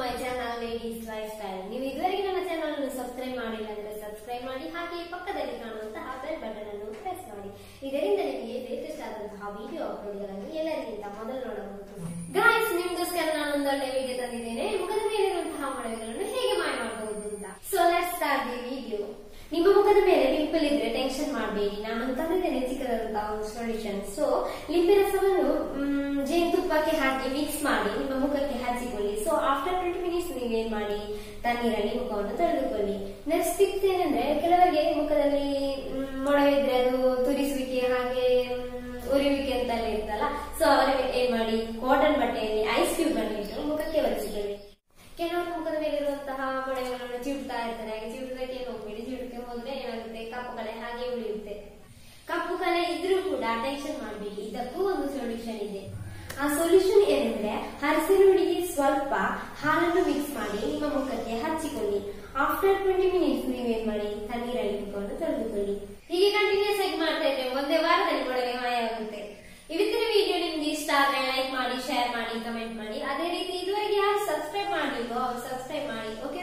ಮೈ channel ladies lifestyle ನೀವು ಇದುವರೆಗೆ ನನ್ನ ಚಾನಲ್ ಅನ್ನು ಸಬ್ಸ್ಕ್ರೈಬ್ ಮಾಡಿಲ್ಲ ಅಂದ್ರೆ ಸಬ್ಸ್ಕ್ರೈಬ್ ಮಾಡಿ ಹಾಗೆ ಪಕ್ಕದಲ್ಲಿ ಕಾಣುವಂತಹ ಬೆಲ್ ಬಟನ್ ಅನ್ನು ಪ್ರೆಸ್ ಮಾಡಿ ಇದರಿಂದ ನಿಮಗೆ ಲೇಟೆಸ್ಟ್ ಆದಂತಹ ವಿಡಿಯೋ ಅಪ್ಲೋಡ್ಗಳನ್ನು ಎಲ್ಲರಿಗಿಂತ ಮೊದಲು ನೋಡಬಹುದು ಗಾಯ್ಸ್ ನಿಮ್ಗೋಸ್ಕರ ನಾನು ಒಂದೊಳ್ಳೆ ವಿಡಿಯೋ ತಂದಿದ್ದೇನೆ ಮುಖದ ಮೇಲಿರುವಂತಹ ಮೊಡವೆಗಳನ್ನು ಹೇಗೆ ಮಾಯ ಮಾಡಬಹುದು ಅಂತ so let start the video ನಿಮ್ಮ ಮುಖದ ಮೇಲೆ ಪಿಂಪಲ್ ಇದ್ರೆ ಟೆನ್ಷನ್ ಮಾಡಬೇಡಿ ನಾನು ತಂದಿದ್ದೇನೆ ಚಿಕ್ಕದಾದಂತಹ ಒಂದು ಸೊಲ್ಯೂಷನ್ ಸೊ ಲಿಂಬೆ ರಸವನ್ನು ಮ್, ಜೇನುತುಪ್ಪಕ್ಕೆ ಹಾಕಿ ಮಿಕ್ಸ್ ಮಾಡಿ ನಿಮ್ಮ ಮುಖಕ್ಕೆ ಹಚ್ಚಿಕೊಳ್ಳಿ ಸೊ ಆಫ್ಟರ್ ಟ್ವೆಂಟಿ ಮಿನಿಟ್ಸ್ ನೀವೇನ್ ಮಾಡಿ ತಣ್ಣೀರಲ್ಲಿ ಮುಖವನ್ನು ತೊಳೆದುಕೊಳ್ಳಿ ನೆಕ್ಸ್ಟ್ ಟಿಪ್ಸ್ ಏನಂದ್ರೆ ಕೆಲವರಿಗೆ ಮುಖದಲ್ಲಿ ಮ್, ಮೊಡವೆ ಇದ್ರೆ ಅದು ತುರಿಸುವಿಕೆ ಹಾಗೆ ಮ್, ಉರಿಯುವಿಕೆ ಅಂತೆಲ್ಲ ಇರ್ತಲ್ಲ ಸೊ ಅವರಿಗೆ ಏನ್ ಮಾಡಿ ಕಾಟನ್ ಬಟ್ಟೆಯಲ್ಲಿ ಐಸ್ ಕ್ಯೂಬ್ ಅನ್ನು ಇಟ್ಟು ಮುಖಕ್ಕೆ ಒರೆಸಿಕೊಳ್ಳಿ ಕೆಲವರು ಮುಖದ ಮೇಲಿರುವಂತಹ ಮೊಡವೆಗಳನ್ನು ಚಿಡುತ್ತಾ ಇರ್ತಾರೆ ಹಾಗೆ ಚಿಡುವುದಕ್ಕೆ ಏನು ಹೋಗ್ಬೇಡಿ ಚಿಡುಕ್ಕೆ ಹೋದ್ರೆ ಏನಾಗುತ್ತೆ ಕಪ್ಪು ಕಲೆ ಹಾಗೆ ಉಳಿಯುತ್ತೆ ಕಪ್ಪು ಕಲೆ ಇದ್ರೂ ಕೂಡ ಟೆನ್ಷನ್ ಮಾಡಬೇಡಿ ಇದಕ್ಕೂ ಒಂದು ಸೊಲ್ಯೂಷನ್ ಇದೆ ಆ ಸೊಲ್ಯೂಷನ್ ಏನಂದ್ರೆ ಹರಸಿರುಳಿಗೆ ಸ್ವಲ್ಪ ಹಾಲನ್ನು ಮಿಕ್ಸ್ ಮಾಡಿ ನಿಮ್ಮ ಮುಖಕ್ಕೆ ಹಚ್ಚಿಕೊಳ್ಳಿ ಆಫ್ಟರ್ ಟ್ವೆಂಟಿ ಮಿನಿಟ್ಸ್ ನೀವೇನ್ ಮಾಡಿ ತಣ್ಣೀರಲ್ಲಿ ಮುಖವನ್ನು ತೊಳೆದುಕೊಳ್ಳಿ ಹೀಗೆ ಕಂಟಿನ್ಯೂಸ್ ಆಗಿ ಮಾಡ್ತಾ ಇದ್ರೆ ಒಂದೇ ವಾರದಲ್ಲಿ ಮೊಡವೆ ಮಾಯ ಆಗುತ್ತೆ ಇವತ್ತಿನ ವಿಡಿಯೋ ನಿಮ್ಗೆ ಇಷ್ಟ ಆದ್ರೆ ಲೈಕ್ ಮಾಡಿ ಶೇರ್ ಮಾಡಿ ಕಮೆಂಟ್ ಮಾಡಿ ಅದೇ ರೀತಿ ಇದುವರೆಗೆ ಯಾರು ಸಬ್ಸ್ಕ್ರೈಬ್ ಮಾಡಲಿಲ್ವೋ ಅವ್ರು ಸಬ್ಸ್ಕ್ರೈಬ್ ಮಾಡಿ ಓಕೆ